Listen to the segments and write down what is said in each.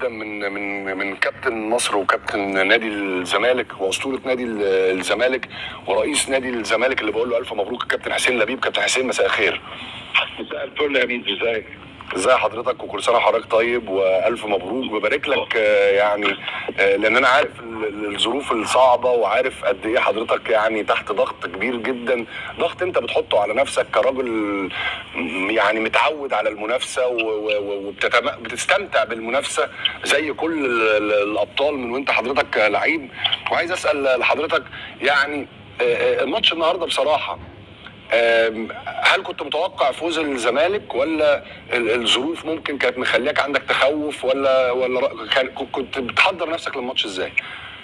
جدا من من من كابتن مصر وكابتن نادي الزمالك واسطوره نادي الزمالك ورئيس نادي الزمالك اللي بقول له الف مبروك الكابتن حسين لبيب كابتن حسين مساء الخير مساء الفل يا ميدو ازيك ازي حضرتك وكل سنه وحضرتك طيب والف مبروك وبارك لك آه، يعني آه، لان انا عارف ال- ال- الظروف الصعبه وعارف قد ايه حضرتك يعني تحت ضغط كبير جدا ضغط انت بتحطه على نفسك كراجل م- يعني متعود على المنافسه وبتستمتع بالمنافسه زي كل ال- ال- الابطال من وانت حضرتك لعيب وعايز اسال لحضرتك يعني آه، آه، الماتش النهارده بصراحه آم، هل كنت متوقع فوز الزمالك ولا ال- الظروف ممكن كانت مخليك عندك تخوف ولا ولا رأ- كان- كنت بتحضر نفسك للماتش ازاي؟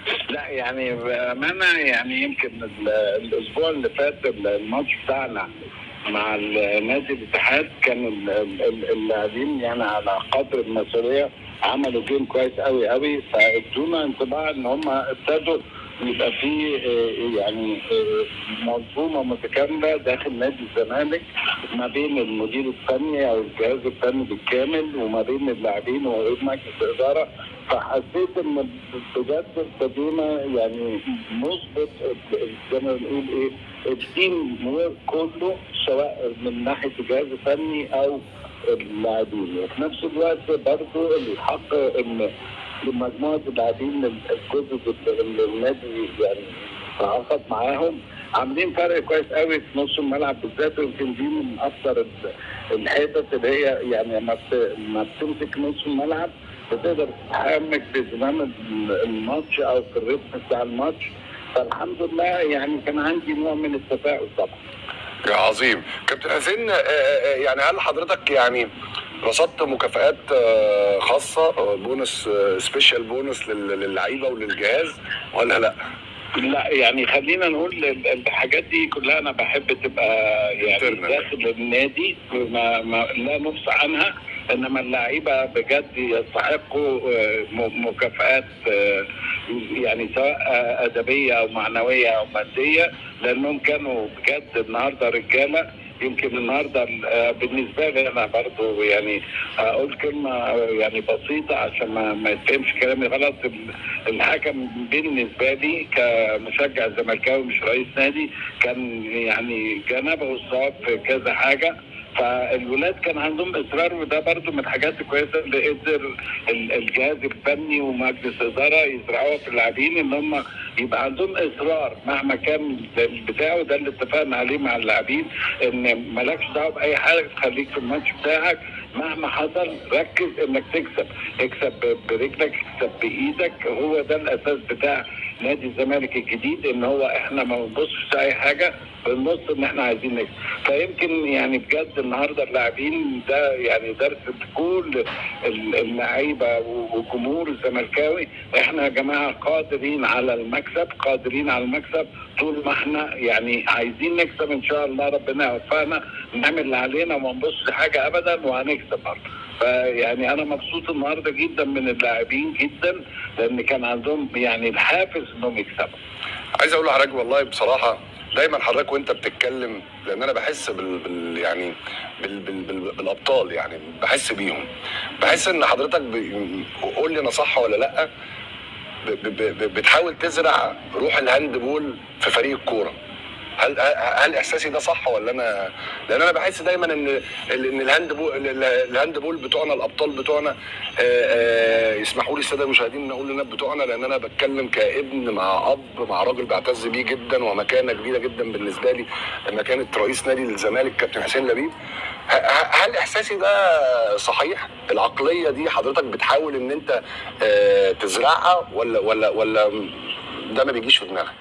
لا يعني بامانه يعني يمكن ال- الاسبوع اللي فات الماتش بتاعنا مع ال- نادي الاتحاد كان ال- ال- اللاعبين يعني على قدر المسؤوليه عملوا جيم كويس قوي قوي فادونا انطباع ان هم ابتدوا يبقى في آه، يعني آه، منظومه متكامله داخل نادي الزمالك ما بين المدير الفني او الجهاز الفني بالكامل وما بين اللاعبين ورئيس مجلس الاداره فحسيت ان بجد ابتدينا يعني نظبط ال- زي ما بنقول ايه التيم وورك كله سواء من ناحيه الجهاز الفني او اللاعبين وفي نفس الوقت برضه الحق ان لمجموعه اللاعبين الجدد اللي النادي يعني تعاقد معاهم عاملين فرق كويس قوي في نص الملعب بالذات ويمكن دي من اكثر ال- الحتت اللي هي يعني لما بت- لما بتمسك نص الملعب بتقدر تتحمك في زمام ال- الماتش او في الريتم بتاع الماتش فالحمد لله يعني كان عندي نوع من التفاؤل طبعا يا عظيم كابتن حسين آه، آه، يعني هل حضرتك يعني رصدت مكافآت آه، خاصة آه، بونس آه، سبيشال بونس لل- للعيبة وللجهاز ولا لا؟ لا يعني خلينا نقول ال- الحاجات دي كلها انا بحب تبقى يعني Internal. داخل النادي ما, ما لا نفصل عنها انما اللعيبه بجد يستحقوا آه، م- مكافآت آه، يعني سواء آه، ادبيه او معنويه او ماديه لانهم كانوا بجد النهارده رجاله يمكن النهارده آه، بالنسبه لي انا برضو يعني اقول كلمه آه، يعني بسيطه عشان ما, ما يتفهمش كلامي غلط ال- الحكم بالنسبه لي كمشجع زملكاوي مش رئيس نادي كان يعني جنبه الصواب في كذا حاجه فالولاد كان عندهم اصرار وده برضو من الحاجات الكويسه اللي قدر ال- الجهاز الفني ومجلس اداره يزرعوها في اللاعبين ان هم يبقى عندهم اصرار مهما كان البتاع وده اللي اتفقنا عليه مع اللاعبين ان مالكش دعوه باي حاجه تخليك في الماتش بتاعك مهما حصل ركز انك تكسب اكسب ب- برجلك اكسب بايدك هو ده الاساس بتاع نادي الزمالك الجديد ان هو احنا ما بنبصش في اي حاجه بنبص ان احنا عايزين نكسب فيمكن يعني بجد النهارده اللاعبين ده يعني درس لكل ال- اللعيبه والجمهور الزملكاوي احنا يا جماعه قادرين على المكسب قادرين على المكسب طول ما احنا يعني عايزين نكسب ان شاء الله ربنا يوفقنا نعمل اللي علينا وما نبصش حاجه ابدا وهنكسب برضه فيعني انا مبسوط النهارده جدا من اللاعبين جدا لان كان عندهم يعني الحافز انهم يكسبوا عايز اقول لحضرتك والله بصراحه دايما حضرتك وانت بتتكلم لان انا بحس بال, بال يعني بال بال بال بالابطال يعني بحس بيهم بحس ان حضرتك ب... قول لي انا صح ولا لا ب... ب... ب... بتحاول تزرع روح الهاند بول في فريق الكوره هل هل احساسي ده صح ولا انا لان انا بحس دايما ان ان الهاند بول الهاند بول بتوعنا الابطال بتوعنا آه، آه، يسمحوا لي الساده المشاهدين ان اقول لنا بتوعنا لان انا بتكلم كابن مع اب مع راجل بعتز بيه جدا ومكانه كبيره جدا بالنسبه لي مكانه رئيس نادي الزمالك كابتن حسين لبيب ه- ه- هل احساسي ده صحيح العقليه دي حضرتك بتحاول ان انت آه، تزرعها ولا ولا ولا ده ما بيجيش في دماغك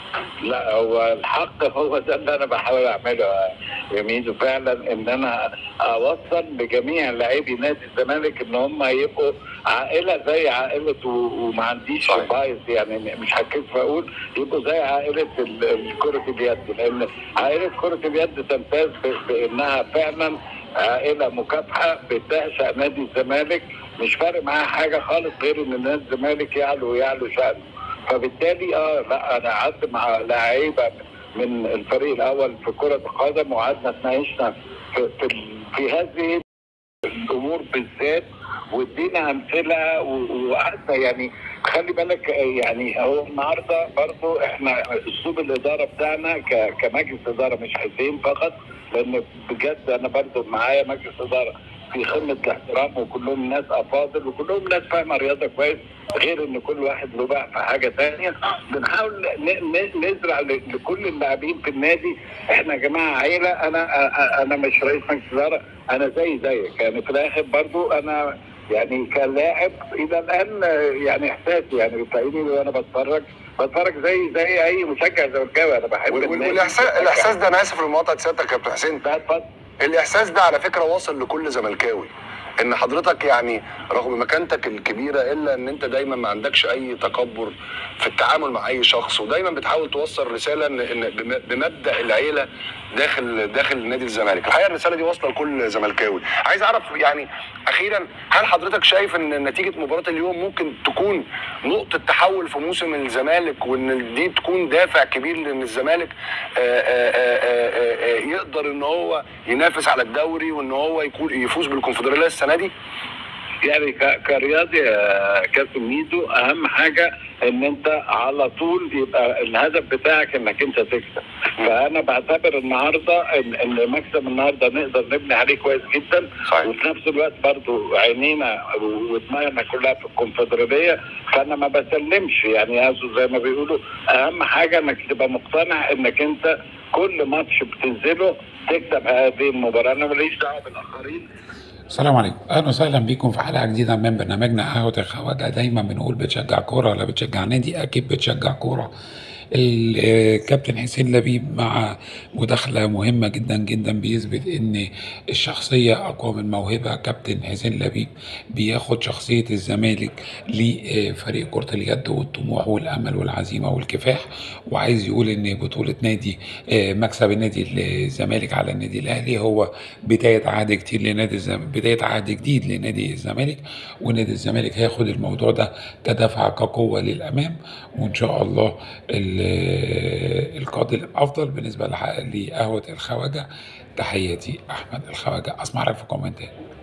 لا هو الحق هو ده اللي انا بحاول اعمله يا ميدو فعلا ان انا اوصل لجميع لاعبي نادي الزمالك ان هم يبقوا عائله زي عائله و- وما عنديش صحيح. بايظ يعني مش هكذب اقول يبقوا زي عائله ال- ال- كره اليد لان عائله كره اليد تمتاز ب- بانها فعلا عائله مكافحه بتعشق نادي الزمالك مش فارق معاها حاجه خالص غير ان نادي الزمالك يعلو ويعلو شأنه فبالتالي اه لا انا قعدت مع لعيبه من الفريق الاول في كره القدم وقعدنا اتناقشنا في في, في هذه الامور بالذات وادينا امثله و- وقعدنا يعني خلي بالك آه، يعني هو النهارده برضو احنا اسلوب الاداره بتاعنا ك- كمجلس اداره مش حسين فقط لان بجد انا برضو معايا مجلس اداره في قمه الاحترام وكلهم ناس افاضل وكلهم ناس فاهمه رياضه كويس غير ان كل واحد له بقى في حاجه ثانيه بنحاول ن- ن- نزرع ل- لكل اللاعبين في النادي احنا يا جماعه عيله انا أ- انا مش رئيس مجلس اداره انا زي زيك يعني في الاخر برضو انا يعني كلاعب الى الان آه، يعني احساسي يعني بتلاقيني وانا بتفرج بتفرج زي زي اي مشجع زملكاوي انا بحب وال- وال- النادي. والاحساس الاحساس ده انا اسف لمقاطعه سيادتك يا كابتن حسين ده اتفضل الاحساس ده على فكره واصل لكل زملكاوي ان حضرتك يعني رغم مكانتك الكبيره الا ان انت دايما ما عندكش اي تكبر في التعامل مع اي شخص ودايما بتحاول توصل رساله ان ان بم- بمبدا العيله داخل داخل نادي الزمالك الحقيقه الرساله دي واصله لكل زملكاوي عايز اعرف يعني اخيرا هل حضرتك شايف ان نتيجه مباراه اليوم ممكن تكون نقطه تحول في موسم الزمالك وان دي تكون دافع كبير لان الزمالك آه، آه، آه، آه، آه، يقدر ان هو ينافس على الدوري وان هو يكون يفوز بالكونفدراليه السنه دي يعني ك- كرياضي يا كابتن ميدو اهم حاجه ان انت على طول يبقى الهدف بتاعك انك انت تكسب فانا بعتبر النهارده ان ان مكسب النهارده نقدر نبني عليه كويس جدا صحيح. وفي نفس الوقت برضو عينينا ودماغنا كلها في الكونفدراليه فانا ما بسلمش يعني ياسو زي ما بيقولوا اهم حاجه انك تبقى مقتنع انك انت كل ماتش بتنزله تكسب هذه المباراه انا ماليش دعوه بالاخرين السلام عليكم اهلا وسهلا بيكم في حلقه جديده من برنامجنا قهوه الخواجه دايما بنقول بتشجع كوره ولا بتشجع نادي اكيد بتشجع كوره الكابتن حسين لبيب مع مداخله مهمه جدا جدا بيثبت ان الشخصيه اقوى من الموهبه كابتن حسين لبيب بياخد شخصيه الزمالك لفريق كره اليد والطموح والامل والعزيمه والكفاح وعايز يقول ان بطوله نادي آه، مكسب النادي الزمالك على النادي الاهلي هو بدايه عهد كتير لنادي الزمالك بدايه عهد جديد لنادي الزمالك ونادي الزمالك هياخد الموضوع ده كدفعه كقوه للامام وان شاء الله ال- القادم الافضل بالنسبه لح- لقهوه الخواجه تحياتي احمد الخواجه اسمع رايك في الكومنتات